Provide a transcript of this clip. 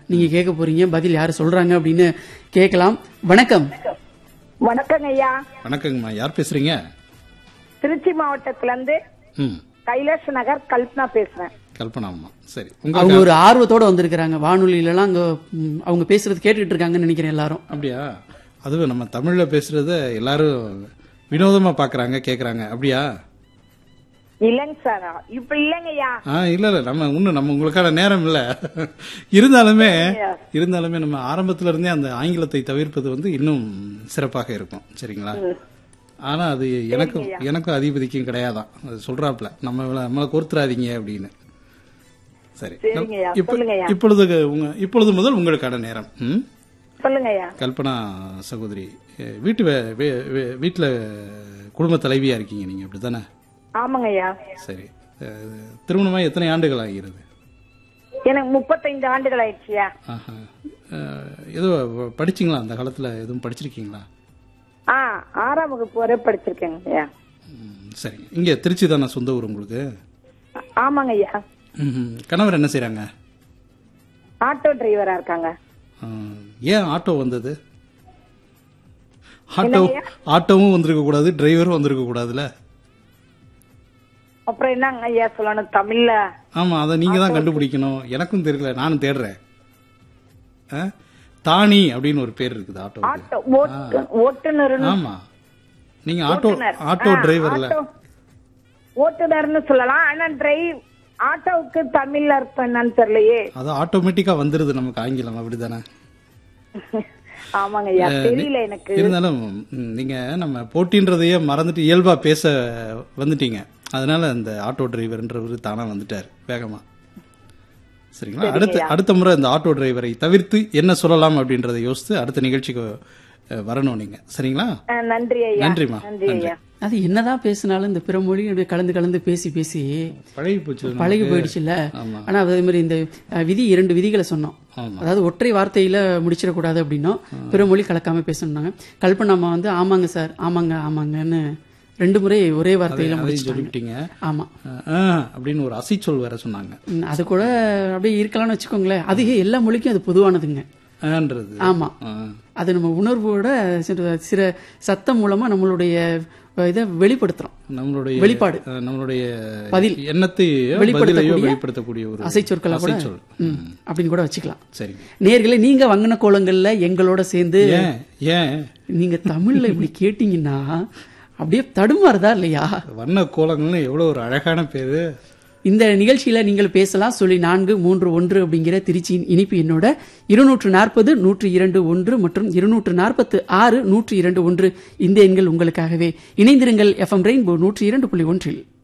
நீங்க கேட்க போறீங்க பதில் யாரு சொல்றாங்க அப்படின்னு கேட்கலாம் வணக்கம் வணக்கங்க ஐயா வணக்கங்கம்மா யார் பேசுறீங்க திருச்சி மாவட்டத்துல இருந்து ம் கைலாஷ் நகர் கல்பனா பேசுறேன் கல்பனாம்மா சரி அவங்க உங்களுக்கு ஒரு ஆர்வத்தோட வந்திருக்கிறாங்க வானொலியில எல்லாம் அங்க ம், அவங்க பேசுறது கேட்டுக்கிட்டு இருக்காங்கன்னு நினைக்கிறேன் எல்லாரும் அப்படியா அதுவும் நம்ம தமிழ்ல பேசுறத எல்லாரும் வினோதமா பாக்குறாங்க கேக்குறாங்க அப்படியா இல்லைங்க சார் இப்ப இல்லைங்க ஐயா ஆ இல்ல இல்ல நம்ம இன்னும் நம்ம உங்களுக்கான நேரம் இல்ல இருந்தாலுமே இருந்தாலுமே நம்ம ஆரம்பத்துல இருந்தே அந்த ஆங்கிலத்தை தவிர்ப்பது வந்து இன்னும் சிறப்பாக இருக்கும் சரிங்களா ஆனா அது எனக்கும் எனக்கும் அதிபதிக்கும் கிடையாதான் அது சொல்றாப்ல நம்ம நம்மளை கோர்த்துறாதீங்க அப்படின்னு சரி சரிங்கய்யா, இப்ப- சொல்லுங்கய்யா. இப்பொழுது உங்க இப்பொழுது முதல் உங்களுக்கான நேரம் ம்? சொல்லுங்க ஐயா கல்பனா சகோதரி அஹ், வீட்டு வே- வே- வே- வீட்டுல குடும்ப தலைவியா இருக்கீங்க நீங்க அப்படித்தானே ஆமாங்க ஐயா சரி அஹ், திருமணமாகி எத்தனை ஆண்டுகள் ஆகிறது எனக்கு முப்பத்தைந்து ஆண்டுகள் ஆயிடுச்சுயா ஆஹா. அஹ், ஏதோ படிச்சீங்களா அந்த காலத்துல எதுவும் படிச்சிருக்கீங்களா ஆ ஆறாம் வகுப்பு வரை படிச்சிருக்கேங்க ஐயா ம், சரிங்க இங்க திருச்சி தானே சொந்த ஊர் உங்களுக்கு ஆமாங்க ஐயா ம்ஹும். கணவர் என்ன செய்றாங்க ஆட்டோ டிரைவரா இருக்காங்க அஹ், ஏன் ஆட்டோ வந்தது ஆட்டோ ஆட்டோவும் வந்திருக்க கூடாது டிரைவரும் வந்திருக்க கூடாதுல அப்புறம் என்னங்க ஐயா சொல்லணும் தமிழ்ல ஆமா அதை நீங்க தான் கண்டுபிடிக்கணும் எனக்கும் தெரியல நானும் தேடுறேன் அஹ், தானி அப்படின்னு ஒரு பேர் இருக்குது ஆட்டோவுக்கு ஆட்டோ ஓட்டு ஓட்டுநர்னு ஆமா நீங்க ஆட்டோ ஓட்டுநர். ஆட்டோ ஆ, டிரைவர்ல ஆட்டோ- ஓட்டுநர்னு சொல்லலாம் ஆனா டிரைவ் ஆட்டோவுக்கு தமிழ்ல அர்த்தம் என்னன்னு தெரியலையே அது ஆட்டோமேட்டிக்கா வந்துருது நமக்கு ஆங்கிலம் அப்படிதானே ஆமாங்க ஐயா தெரியல எனக்கு இருந்தாலும் ம், நீங்க நம்ம போட்டின்றதையே மறந்துட்டு இயல்பா பேச வந்துட்டீங்க அதனால அந்த ஆட்டோ டிரைவர்ன்றவர் தானா வந்துட்டார் வேகமா சரிங்களா அடுத்த அடுத்த முறை இந்த ஆட்டோ டிரைவரை தவிர்த்து என்ன சொல்லலாம் அப்படின்றத யோசித்து அடுத்த நிகழ்ச்சிக்கு அஹ், வரணும் நீங்க சரிங்களா ஆ, நன்றி ஐயா நன்றிம்மா நன்றி ஐயா அது என்னதான் பேசினாலும் இந்த பிற மொழி அப்படியே கலந்து கலந்து பேசி பேசி பழகி போச்சு பழகி போயிடுச்சுல்ல ஆமா. ஆனா அதே மாதிரி இந்த அஹ், விதி இரண்டு விதிகளை சொன்னோம் ஆமா. அதாவது ஒற்றை வார்த்தையில முடிச்சிடக்கூடாது அப்படின்னா பிற மொழி கலக்காம பேசணும்னாங்க கல்பனாமா வந்து ஆமாங்க சார் ஆமாங்க ஆமாங்கன்னு ரெண்டு முறை ஒரே வார்த்தையில அதையும் முடிச்சிட்டாங்க சொல்லிவிட்டீங்க ஆமா அஹ், அஹ், அப்படின்னு ஒரு அசைச்சொல் வேற சொன்னாங்க ம், அது கூட அப்படியே இருக்கலாம்னு வச்சுக்கோங்களேன் அது எல்லா மொழிக்கும் அது பொதுவானதுங்க ஆன்றது ஆமா அஹ், அது நம்ம உணர்வோட சில- சில சத்தம் மூலமா நம்மளுடைய இதை வெளிப்படுத்துறோம் நம்மளுடைய வெளிப்பாடு. அஹ், நம்மளுடைய பதில். எண்ணத்தை வெளிப்படுத்தக்கூடிய பதிலையோ வெளிப்படுத்தக்கூடிய ஒரு அசைச்சொற்களை கூட அசைச்சொல் ம், அப்படின்னு கூட வச்சுக்கலாம் சரி நேர்களே நீங்க வங்கின கோலங்கள்ல எங்களோட சேர்ந்து ஏன் ஏன் நீங்க தமிழ்ல இப்படி கேட்டீங்கன்னா அப்படியே தடுமாறுதா இல்லையா வண்ண கோலங்கள்னு எவ்வளவு ஒரு அழகான பேரு இந்த நிகழ்ச்சியில நீங்கள் பேசலாம் சொல்லி நான்கு மூன்று ஒன்று அப்படிங்கிற திருச்சியின் இனிப்பு என்னோட இருநூற்று நாற்பது நூற்று இரண்டு ஒன்று மற்றும் இருநூற்று நாற்பத்து ஆறு நூற்று இரண்டு ஒன்று இந்த எண்கள் உங்களுக்காகவே இணைந்திருங்கள் எஃப்எம் ரெயின்போ நூற்று இரண்டு புள்ளி ஒன்றில்